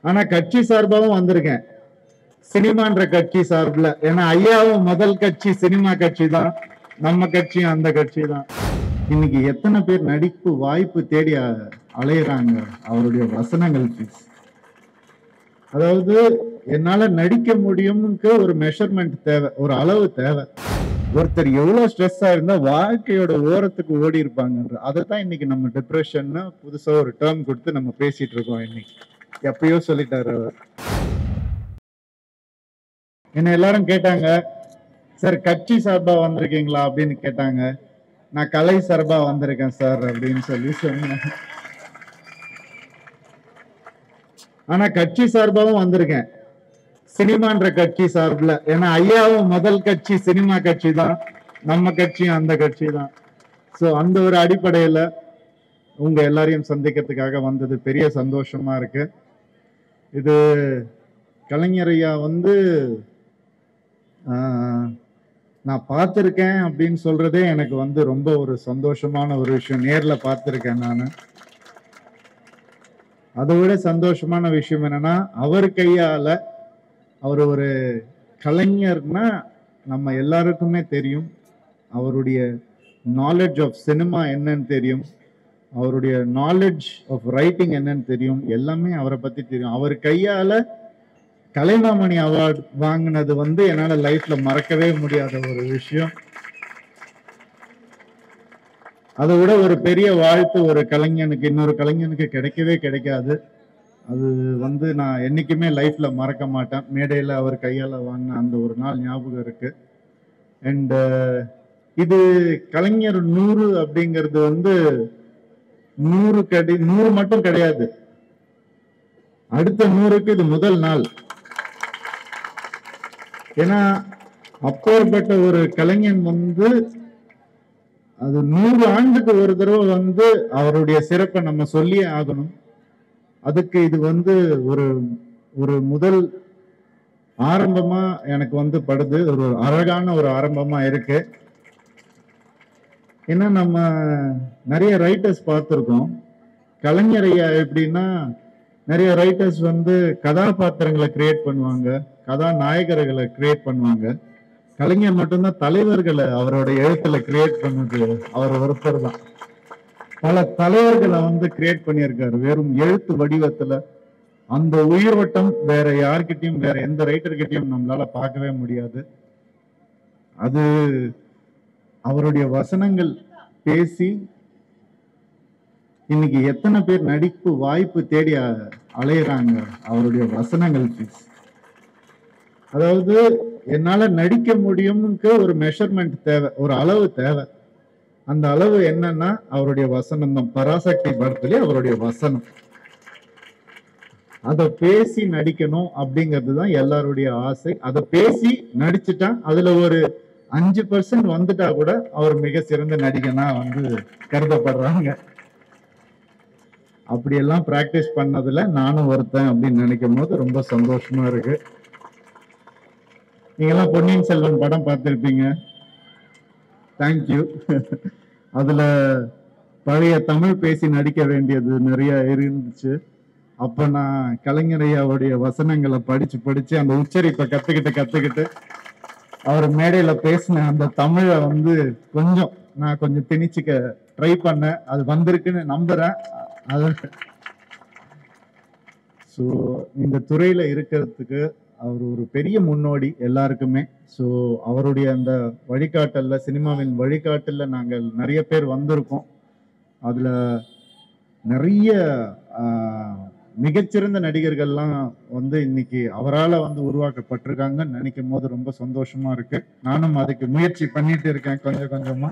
ஆனா கட்சி சார்பாவும் வந்திருக்கேன் சினிமான்ற கட்சி சார்பில் ஏன்னா ஐயாவும் முதல் கட்சி சினிமா கட்சி தான் நம்ம கட்சியும் அந்த கட்சி தான் இன்னைக்கு எத்தனை பேர் நடிப்பு வாய்ப்பு தேடி அ- அலையுறாங்க அவருடைய வசனங்கள் please. அதாவது என்னால நடிக்க முடியும்க்கு ஒரு மெஷர்மெண்ட் தேவை ஒரு அளவு தேவை ஒருத்தர் எவ்வளவு ஸ்ட்ரெஸ்ஸா இருந்தா வாழ்க்கையோட ஓரத்துக்கு ஓடி இருப்பாங்கன்ற அதை தான் இன்னைக்கு நம்ம டிப்ரெஷன்னு புதுசா ஒரு டேர்ம் கொடுத்து நம்ம பேசிட்டு இருக்கோம் இன்னைக்கு எப்பயோ சொல்லிட்டாரு அவர் என்ன எல்லாரும் கேட்டாங்க சார் கட்சி சார்பா வந்திருக்கீங்களா அப்படின்னு கேட்டாங்க நான் கலை சார்பா வந்திருக்கேன் சார் அப்படின்னு சொல்லி சொன்னேன் ஆனா கட்சி சார்பாவும் வந்திருக்கேன் சினிமான்ற கட்சி சார்பில் ஏன்னா ஐயாவும் முதல் கட்சி சினிமா கட்சி தான் நம்ம கட்சியும் அந்த கட்சி தான் ஸோ அந்த ஒரு அடிப்படையில உங்க எல்லாரையும் சந்திக்கிறதுக்காக வந்தது பெரிய சந்தோஷமா இருக்கு இது கலைஞர் ஐயா வந்து ஆஹ், நான் பார்த்துருக்கேன் அப்படின்னு சொல்றதே எனக்கு வந்து ரொம்ப ஒரு சந்தோஷமான ஒரு விஷயம் நேர்ல பார்த்துருக்கேன் நான் அதை விட சந்தோஷமான விஷயம் என்னன்னா அவர் கையால அவர் ஒரு கலைஞர்னா நம்ம எல்லாருக்குமே தெரியும் அவருடைய நாலேஜ் ஆஃப் சினிமா என்னன்னு தெரியும் அவருடைய நாலேஜ் ஆஃப் ரைட்டிங் என்னன்னு தெரியும் எல்லாமே அவரை பத்தி தெரியும் அவர் கையால கலைமாமணி அவார்டு வாங்கினது வந்து என்னால லைஃப்ல மறக்கவே முடியாத ஒரு விஷயம் அதை விட ஒரு பெரிய வாழ்த்து ஒரு கலைஞனுக்கு இன்னொரு கலைஞனுக்கு கிடைக்கவே கிடைக்காது அது வந்து நான் என்னைக்குமே லைஃப்ல மறக்க மாட்டேன் மேடையில அவர் கையால வாங்கின அந்த ஒரு நாள் ஞாபகம் இருக்கு அண்ட் இது கலைஞர் நூறு அப்படிங்கிறது வந்து நூறு கடி நூறு மட்டும் கிடையாது அடுத்த நூறுக்கு இது முதல் நாள் ஏன்னா அப்பேற்பட்ட ஒரு கலைஞன் வந்து அது நூறு ஆண்டுக்கு ஒரு தடவை வந்து அவருடைய சிறப்பை நம்ம சொல்லியே ஆகணும் அதுக்கு இது வந்து ஒரு ஒரு முதல் ஆரம்பமா எனக்கு வந்து படுது ஒரு அழகான ஒரு ஆரம்பமா இருக்கு ஏன்னா நம்ம நிறைய ரைட்டர்ஸ் பார்த்துருக்கோம் கலைஞர் ஐயா எப்படின்னா நிறைய ரைட்டர்ஸ் வந்து கதாபாத்திரங்களை கிரியேட் பண்ணுவாங்க கதாநாயகர்களை கிரியேட் பண்ணுவாங்க கலைஞர் மட்டும்தான் தலைவர்களை அவரோட எழுத்துல கிரியேட் பண்ணது அவர் ஒருத்தர் தான் பல தலைவர்களை வந்து கிரியேட் பண்ணியிருக்காரு வெறும் எழுத்து வடிவத்துல அந்த உயிரோட்டம் வேற யார்கிட்டயும் வேற எந்த ரைட்டர்கிட்டயும் நம்மளால பார்க்கவே முடியாது அது அவருடைய வசனங்கள் பேசி இன்னைக்கு எத்தனை பேர் நடிப்பு வாய்ப்பு தேடி அ- அலையுறாங்க அவருடைய வசனங்கள் please. அதாவது என்னால நடிக்க முடியும்க்கு ஒரு மெஷர்மெண்ட் தேவை ஒரு அளவு தேவை அந்த அளவு என்னன்னா அவருடைய வசனம் தான் பராசக்தி படத்திலே அவருடைய வசனம் அதை பேசி நடிக்கணும் அப்படிங்கிறது தான் எல்லாருடைய ஆசை அதை பேசி நடிச்சுட்டா அதுல ஒரு அஞ்சு பர்சன்ட் வந்துட்டா கூட அவர் மிக சிறந்த நடிகனா வந்து கருதப்படுறாங்க அப்படியெல்லாம் பிராக்டிஸ் பண்ணதுல நானும் ஒருத்தன் அப்படின்னு நினைக்கும் போது ரொம்ப சந்தோஷமா இருக்கு நீங்கெல்லாம் பொன்னியின் செல்வன் படம் பார்த்திருப்பீங்க தேங்க்யூ அதுல பழைய தமிழ் பேசி நடிக்க வேண்டியது நிறைய இருந்துச்சு அப்ப நான் கலைஞர் ஐயாவுடைய வசனங்களை படிச்சு படிச்சு அந்த உச்சரிப்பை கத்துக்கிட்டு கத்துக்கிட்டு அவர் மேடையில பேசின அந்த தமிழை வந்து கொஞ்சம் நான் கொஞ்சம் திணிச்சுக்க ட்ரை பண்ணேன் அது வந்திருக்குன்னு நம்புறேன் அது ஸோ இந்த துறையில இருக்கிறதுக்கு அவர் ஒரு பெரிய முன்னோடி எல்லாருக்குமே ஸோ அவருடைய அந்த வழிகாட்டல்ல சினிமாவின் வழிகாட்டல்ல நாங்கள் நிறைய பேர் வந்திருக்கோம் அதுல நிறைய ஆஹ், மிகச்சிறந்த நடிகர்கள்லாம் வந்து இன்னைக்கு அவரால வந்து உருவாக்கப்பட்டிருக்காங்கன்னு நினைக்கும் போது ரொம்ப சந்தோஷமா இருக்கு நானும் அதுக்கு முயற்சி பண்ணிட்டு இருக்கேன் கொஞ்சம் கொஞ்சமா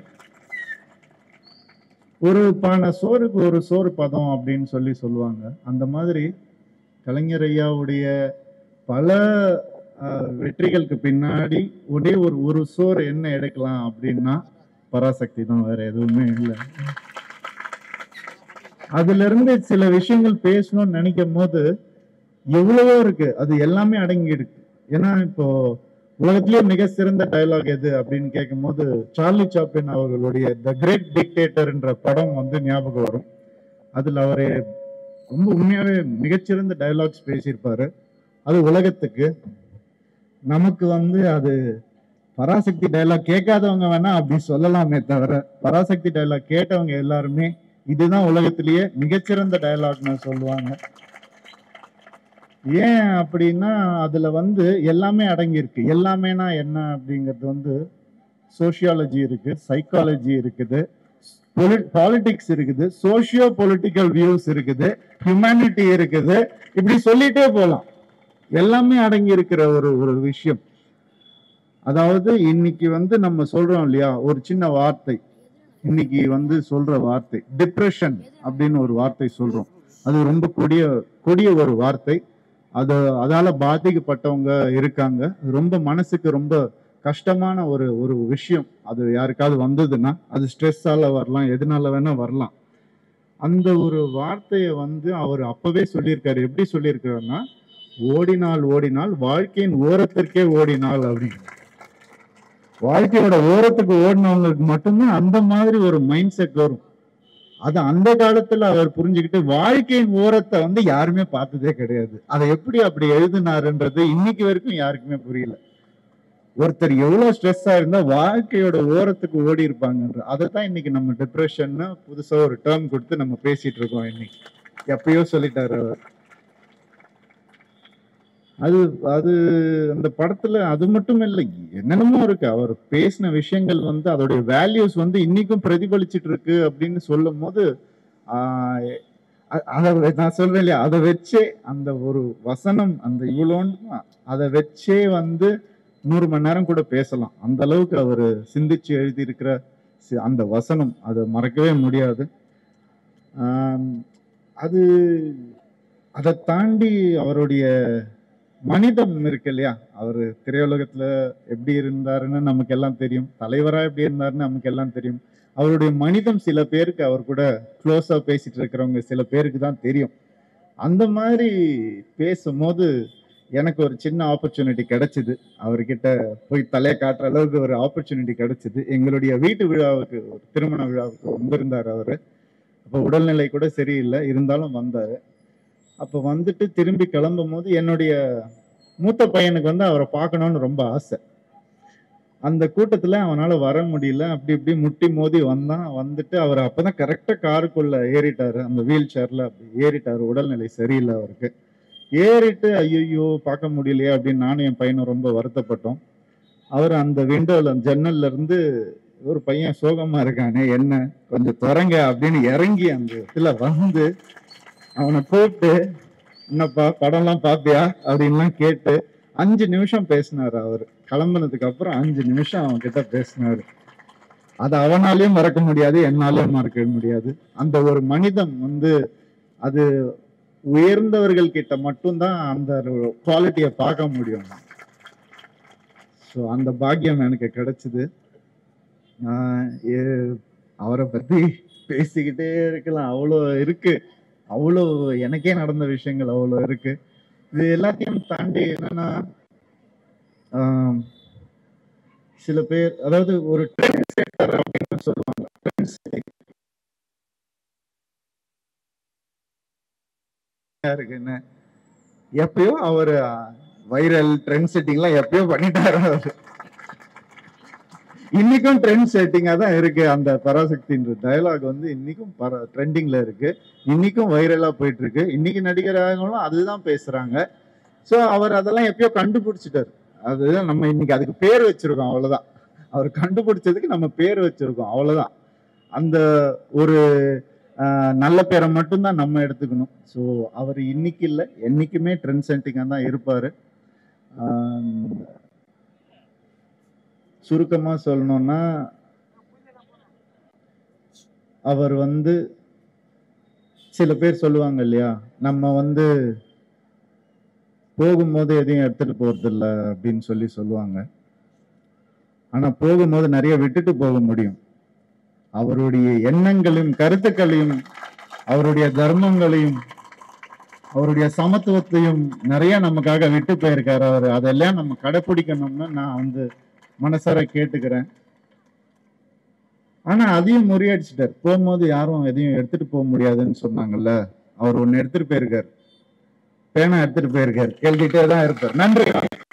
ஒரு பானை சோறுக்கு ஒரு சோறு பதம் அப்படின்னு சொல்லி சொல்லுவாங்க அந்த மாதிரி கலைஞர் ஐயாவுடைய பல ஆஹ், வெற்றிகளுக்கு பின்னாடி ஒரே ஒரு ஒரு சோறு என்ன எடுக்கலாம் அப்படின்னா பராசக்தி தான் வேற எதுவுமே இல்லை அதுல இருந்து சில விஷயங்கள் பேசணும்னு நினைக்கும் போது எவ்வளவோ இருக்கு அது எல்லாமே அடங்கி இருக்கு ஏன்னா இப்போ உலகத்திலேயே மிக சிறந்த டயலாக் எது அப்படின்னு கேட்கும்போது சார்லி சாப்ளின் அவர்களுடைய த கிரேட் டிக்டேட்டர்ன்ற படம் வந்து ஞாபகம் வரும் அதுல அவரு ரொம்ப உண்மையாவே மிகச்சிறந்த டயலாக்ஸ் பேசியிருப்பாரு அது உலகத்துக்கு நமக்கு வந்து அது பராசக்தி டயலாக் கேட்காதவங்க வேணா அப்படி சொல்லலாமே தவிர பராசக்தி டயலாக் கேட்டவங்க எல்லாருமே இதுதான் உலகத்திலேயே மிகச்சிறந்த டயலாக்னு சொல்லுவாங்க ஏன் அப்படின்னா அதுல வந்து எல்லாமே அடங்கியிருக்கு எல்லாமேனா என்ன அப்படிங்கிறது வந்து சோஷியாலஜி இருக்கு சைக்காலஜி இருக்குது பாலிடிக்ஸ் இருக்குது சோஷியோ பொலிட்டிக்கல் வியூஸ் இருக்குது ஹியூமனிட்டி இருக்குது இப்படி சொல்லிட்டே போலாம் எல்லாமே அடங்கி இருக்கிற ஒரு ஒரு விஷயம் அதாவது இன்னைக்கு வந்து நம்ம சொல்றோம் இல்லையா ஒரு சின்ன வார்த்தை இன்னைக்கு வந்து சொல்ற வார்த்தை டிப்ரெஷன் அப்படின்னு ஒரு வார்த்தை சொல்றோம் அது ரொம்ப கொடிய கொடிய ஒரு வார்த்தை அது அதால பாதிக்கப்பட்டவங்க இருக்காங்க அது ரொம்ப மனசுக்கு ரொம்ப கஷ்டமான ஒரு ஒரு விஷயம் அது யாருக்காவது வந்ததுன்னா அது ஸ்ட்ரெஸ்ஸால வரலாம் எதனால வேணா வரலாம் அந்த ஒரு வார்த்தையை வந்து அவர் அப்பவே சொல்லியிருக்காரு எப்படி சொல்லியிருக்காருன்னா ஓடினால் ஓடினால் வாழ்க்கையின் ஓரத்திற்கே ஓடினால் அப்படின்னு வாழ்க்கையோட ஓரத்துக்கு ஓடினவங்களுக்கு மட்டும்தான் அந்த மாதிரி ஒரு மைண்ட் செட் வரும் அது அந்த காலத்துல அவர் புரிஞ்சுக்கிட்டு வாழ்க்கையின் ஓரத்தை வந்து யாருமே பார்த்ததே கிடையாது அதை எப்படி அப்படி எழுதினாருன்றது இன்னைக்கு வரைக்கும் யாருக்குமே புரியல ஒருத்தர் எவ்வளவு ஸ்ட்ரெஸ்ஸா இருந்தா வாழ்க்கையோட ஓரத்துக்கு ஓடி இருப்பாங்கன்ற அதை தான் இன்னைக்கு நம்ம டிப்ரெஷன்னு புதுசா ஒரு டேர்ம் கொடுத்து நம்ம பேசிட்டு இருக்கோம் இன்னைக்கு எப்பயோ சொல்லிட்டாரு அவர் அது அது அந்த படத்துல அது மட்டும் இல்லை என்னென்னமோ இருக்கு அவர் பேசின விஷயங்கள் வந்து அதோடைய வேல்யூஸ் வந்து இன்னைக்கும் பிரதிபலிச்சிட்டு இருக்கு அப்படின்னு சொல்லும் போது ஆஹ் அ- அத வெ- நான் சொல்றேன் இல்லையா அதை வச்சே அந்த ஒரு வசனம் அந்த இவ்வளோன்னு அதை வச்சே வந்து நூறு மணி நேரம் கூட பேசலாம் அந்த அளவுக்கு அவர் சிந்திச்சு எழுதியிருக்கிற சி- அந்த வசனம் அதை மறக்கவே முடியாது ஆம், அது அதை தாண்டி அவருடைய மனிதம் இருக்கு இல்லையா அவர் திரையுலகத்துல எப்படி இருந்தாருன்னு நமக்கு எல்லாம் தெரியும் தலைவரா எப்படி இருந்தாருன்னு நமக்கு எல்லாம் தெரியும் அவருடைய மனிதம் சில பேருக்கு அவர் கூட க்ளோஸா பேசிட்டு இருக்கிறவங்க சில பேருக்கு தான் தெரியும் அந்த மாதிரி பேசும்போது எனக்கு ஒரு சின்ன ஆப்பர்ச்சுனிட்டி கிடைச்சிது அவர்கிட்ட போய் தலையை காட்டுற அளவுக்கு ஒரு ஆப்பர்ச்சுனிட்டி கிடைச்சிது எங்களுடைய வீட்டு விழாவுக்கு ஒரு திருமண விழாவுக்கு வந்திருந்தார் அவரு அப்போ உடல்நிலை கூட சரியில்லை இருந்தாலும் வந்தாரு அப்போ வந்துட்டு திரும்பி கிளம்பும் போது என்னுடைய மூத்த பையனுக்கு வந்து அவரை பார்க்கணும்னு ரொம்ப ஆசை அந்த கூட்டத்துல அவனால வர முடியல அப்படி இப்படி முட்டி மோதி வந்தான் வந்துட்டு அவர் அப்பதான் கரெக்டா காருக்குள்ள ஏறிட்டாரு அந்த வீல் சேர்ல அப்படி ஏறிட்டாரு உடல்நிலை சரியில்லை அவருக்கு ஏறிட்டு ஐயோ பார்க்க முடியலையே அப்படின்னு நானும் என் பையனும் ரொம்ப வருத்தப்பட்டோம் அவர் அந்த விண்டோல ஜன்னல்ல இருந்து ஒரு பையன் சோகமா இருக்கானே என்ன கொஞ்சம் திறங்க அப்படின்னு இறங்கி அந்த இதுல வந்து அவனை கூப்பிட்டு என்னப்பா படம்லாம் பாப்பியா அப்படின்லாம் கேட்டு அஞ்சு நிமிஷம் பேசினாரு அவர் கிளம்புனதுக்கு அப்புறம் அஞ்சு நிமிஷம் அவன் கிட்ட பேசினாரு அது அவனாலையும் மறக்க முடியாது என்னாலையும் மறக்க முடியாது அந்த ஒரு மனிதம் வந்து அது உயர்ந்தவர்கள் கிட்ட மட்டும்தான் அந்த குவாலிட்டியை பார்க்க முடியும் ஸோ அந்த பாக்கியம் எனக்கு கிடைச்சது நான் ஏ- அவரை பத்தி பேசிக்கிட்டே இருக்கலாம் அவ்வளோ இருக்கு அவ்வளோ எனக்கே நடந்த விஷயங்கள் அவ்வளோ இருக்கு இது எல்லாத்தையும் தாண்டி என்னன்னா ஆம், சில பேர் அதாவது ஒரு ட்ரெண்ட் செட்டர் அப்படின்னு சொல்லுவாங்க ட்ரெண்ட் செட்டிங் இருக்குன்னு எப்பயோ அவர் வைரல் ட்ரெண்ட் செட்டிங்லாம் எப்பயோ பண்ணிட்டாரு அவரு இன்னைக்கும் ட்ரெண்ட் செட்டிங்கா தான் இருக்கு அந்த பராசக்தின்ற டயலாக் வந்து இன்னைக்கும் பர ட்ரெண்டிங்ல இருக்கு இன்னைக்கும் வைரலா போயிட்டு இருக்கு இன்னைக்கு நடிகர்களும் அதுதான் பேசுறாங்க சோ அவர் அதெல்லாம் எப்பயோ கண்டுபிடிச்சிட்டாரு அதுதான் நம்ம இன்னைக்கு அதுக்கு பேர் வச்சிருக்கோம் அவ்வளவுதான் அவர் கண்டுபிடிச்சதுக்கு நம்ம பேர் வச்சிருக்கோம் அவ்வளவுதான் அந்த ஒரு ஆஹ், நல்ல பேரை மட்டும்தான் நம்ம எடுத்துக்கணும் ஸோ அவர் இன்னைக்கு இல்லை என்னைக்குமே ட்ரெண்ட் செட்டிங்காக தான் இருப்பாரு ஆம், சுருக்கமா சொல்லணும்னா அவர் வந்து சில பேர் சொல்லுவாங்க இல்லையா நம்ம வந்து போகும்போது எதையும் எடுத்துட்டு போறது இல்ல அப்படின்னு சொல்லி சொல்லுவாங்க ஆனா போகும்போது நிறைய விட்டுட்டு போக முடியும் அவருடைய எண்ணங்களையும் கருத்துக்களையும் அவருடைய தர்மங்களையும் அவருடைய சமத்துவத்தையும் நிறைய நமக்காக விட்டு போயிருக்காரு அவர் அதெல்லாம் நம்ம கடைபிடிக்கணும்னு நான் வந்து மனசார கேட்டுக்கிறேன் ஆனா அதையும் முறியடிச்சிட்டார் போகும்போது யாரும் எதையும் எடுத்துட்டு போக முடியாதுன்னு சொன்னாங்கல்ல அவர் ஒன்னு எடுத்துட்டு போயிருக்காரு பேனா எடுத்துட்டு போயிருக்காரு எழுதிட்டே தான் இருப்பார் நன்றி